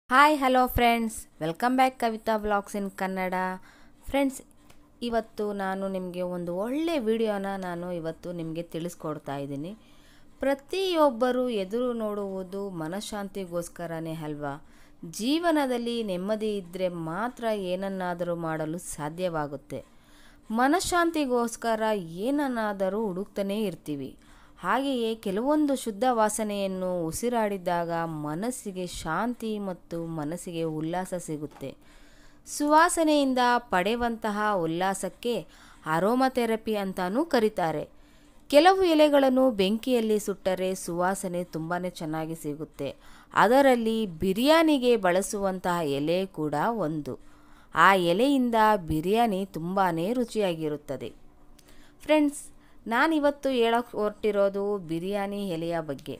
hi hello friends welcome back Kavita blogs in Kannada friends ಇವತ್ತು ನಾನು ನಿಮಗೆ ಒಂದು ಒಳ್ಳೆ ವಿಡಿಯೋನ ನಾನು ಇವತ್ತು ನಿಮಗೆ ತಿಳಿಸ್ಕೊಡ್ತಾ ಇದ್ದೀನಿ ಪ್ರತಿಯೊಬ್ಬರು ಎದುರು ನೋಡುವುದು ಮನಃಶಾಂತಿಗೋಸ್ಕರನೇ ಅಲ್ವಾ ಜೀವನದಲ್ಲಿ ನೆಮ್ಮದಿ ಇದ್ದರೆ ಮಾತ್ರ ಏನನ್ನಾದರೂ ಮಾಡಲು ಸಾಧ್ಯವಾಗುತ್ತೆ ಮನಃಶಾಂತಿಗೋಸ್ಕರ ಏನನ್ನಾದರೂ ಹುಡುಕ್ತಾನೇ ಇರ್ತೀವಿ ಹಾಗೆಯೇ ಕೆಲವೊಂದು ಶುದ್ಧ ವಾಸನೆಯನ್ನು ಉಸಿರಾಡಿದಾಗ ಮನಸ್ಸಿಗೆ ಶಾಂತಿ ಮತ್ತು ಮನಸ್ಸಿಗೆ ಉಲ್ಲಾಸ ಸಿಗುತ್ತೆ ಸುವಾಸನೆಯಿಂದ ಪಡೆಯುವಂತಹ ಉಲ್ಲಾಸಕ್ಕೆ ಅರೋಮಥೆರಪಿ ಅಂತಾನೂ ಕರೀತಾರೆ ಕೆಲವು ಎಲೆಗಳನ್ನು ಬೆಂಕಿಯಲ್ಲಿ ಸುಟ್ಟರೆ ಸುವಾಸನೆ ತುಂಬಾ ಚೆನ್ನಾಗಿ ಸಿಗುತ್ತೆ ಅದರಲ್ಲಿ ಬಿರಿಯಾನಿಗೆ ಬಳಸುವಂತಹ ಎಲೆ ಕೂಡ ಒಂದು ಆ ಎಲೆಯಿಂದ ಬಿರಿಯಾನಿ ತುಂಬಾ ರುಚಿಯಾಗಿರುತ್ತದೆ ಫ್ರೆಂಡ್ಸ್ ನಾನಿವತ್ತು ಹೇಳೋಕ್ಕೆ ಹೊರಟಿರೋದು ಬಿರಿಯಾನಿ ಎಲೆಯ ಬಗ್ಗೆ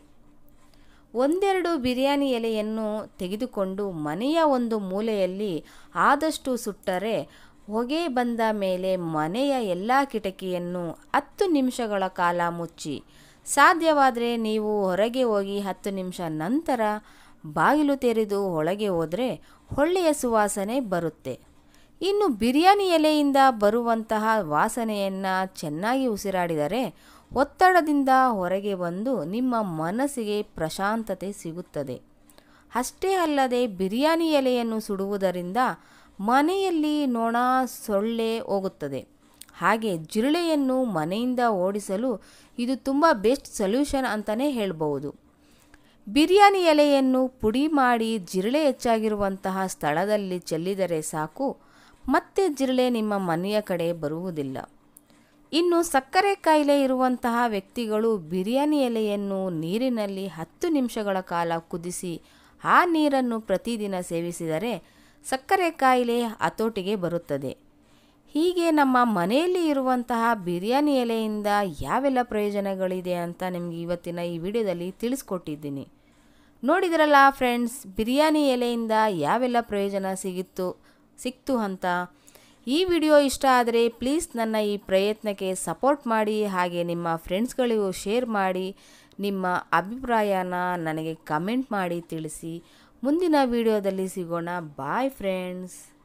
ಒಂದೆರಡು ಬಿರಿಯಾನಿ ಎಲೆಯನ್ನು ತೆಗೆದುಕೊಂಡು ಮನೆಯ ಒಂದು ಮೂಲೆಯಲ್ಲಿ ಆದಷ್ಟು ಸುಟ್ಟರೆ ಹೊಗೆ ಬಂದ ಮೇಲೆ ಮನೆಯ ಎಲ್ಲ ಕಿಟಕಿಯನ್ನು ಹತ್ತು ನಿಮಿಷಗಳ ಕಾಲ ಮುಚ್ಚಿ ಸಾಧ್ಯವಾದರೆ ನೀವು ಹೊರಗೆ ಹೋಗಿ ಹತ್ತು ನಿಮಿಷ ನಂತರ ಬಾಗಿಲು ತೆರೆದು ಒಳಗೆ ಹೋದರೆ ಒಳ್ಳೆಯ ಸುವಾಸನೆ ಬರುತ್ತೆ ಇನ್ನು ಬಿರಿಯಾನಿ ಎಲೆಯಿಂದ ಬರುವಂತಹ ವಾಸನೆಯನ್ನು ಚೆನ್ನಾಗಿ ಉಸಿರಾಡಿದರೆ ಒತ್ತಡದಿಂದ ಹೊರಗೆ ಬಂದು ನಿಮ್ಮ ಮನಸ್ಸಿಗೆ ಪ್ರಶಾಂತತೆ ಸಿಗುತ್ತದೆ ಅಷ್ಟೇ ಅಲ್ಲದೆ ಬಿರಿಯಾನಿ ಎಲೆಯನ್ನು ಸುಡುವುದರಿಂದ ಮನೆಯಲ್ಲಿ ನೊಣ ಸೊಳ್ಳೆ ಹೋಗುತ್ತದೆ ಹಾಗೆ ಜಿರಳೆಯನ್ನು ಮನೆಯಿಂದ ಓಡಿಸಲು ಇದು ತುಂಬ ಬೆಸ್ಟ್ ಸೊಲ್ಯೂಷನ್ ಅಂತಲೇ ಹೇಳ್ಬೋದು ಬಿರಿಯಾನಿ ಎಲೆಯನ್ನು ಪುಡಿ ಮಾಡಿ ಜಿರಳೆ ಹೆಚ್ಚಾಗಿರುವಂತಹ ಸ್ಥಳದಲ್ಲಿ ಚೆಲ್ಲಿದರೆ ಸಾಕು ಮತ್ತೆ ಜಿರಳೆ ನಿಮ್ಮ ಮನೆಯ ಕಡೆ ಬರುವುದಿಲ್ಲ ಇನ್ನು ಸಕ್ಕರೆ ಕಾಯಿಲೆ ಇರುವಂತಹ ವ್ಯಕ್ತಿಗಳು ಬಿರಿಯಾನಿ ಎಲೆಯನ್ನು ನೀರಿನಲ್ಲಿ ಹತ್ತು ನಿಮಿಷಗಳ ಕಾಲ ಕುದಿಸಿ ಆ ನೀರನ್ನು ಪ್ರತಿದಿನ ಸೇವಿಸಿದರೆ ಸಕ್ಕರೆ ಕಾಯಿಲೆ ಹತೋಟಿಗೆ ಬರುತ್ತದೆ ಹೀಗೆ ನಮ್ಮ ಮನೆಯಲ್ಲಿ ಇರುವಂತಹ ಬಿರಿಯಾನಿ ಎಲೆಯಿಂದ ಯಾವೆಲ್ಲ ಪ್ರಯೋಜನಗಳಿದೆ ಅಂತ ನಿಮಗೆ ಇವತ್ತಿನ ಈ ವಿಡಿಯೋದಲ್ಲಿ ತಿಳಿಸ್ಕೊಟ್ಟಿದ್ದೀನಿ ನೋಡಿದ್ರಲ್ಲ ಫ್ರೆಂಡ್ಸ್ ಬಿರಿಯಾನಿ ಎಲೆಯಿಂದ ಯಾವೆಲ್ಲ ಪ್ರಯೋಜನ ಸಿಗಿತ್ತು ಸಿಕ್ತು ಅಂತ ಈ ವಿಡಿಯೋ ಇಷ್ಟ ಆದರೆ ಪ್ಲೀಸ್ ನನ್ನ ಈ ಪ್ರಯತ್ನಕ್ಕೆ ಸಪೋರ್ಟ್ ಮಾಡಿ ಹಾಗೆ ನಿಮ್ಮ ಫ್ರೆಂಡ್ಸ್ಗಳಿಗೂ ಶೇರ್ ಮಾಡಿ ನಿಮ್ಮ ಅಭಿಪ್ರಾಯನ ನನಗೆ ಕಮೆಂಟ್ ಮಾಡಿ ತಿಳಿಸಿ ಮುಂದಿನ ವಿಡಿಯೋದಲ್ಲಿ ಸಿಗೋಣ ಬಾಯ್ ಫ್ರೆಂಡ್ಸ್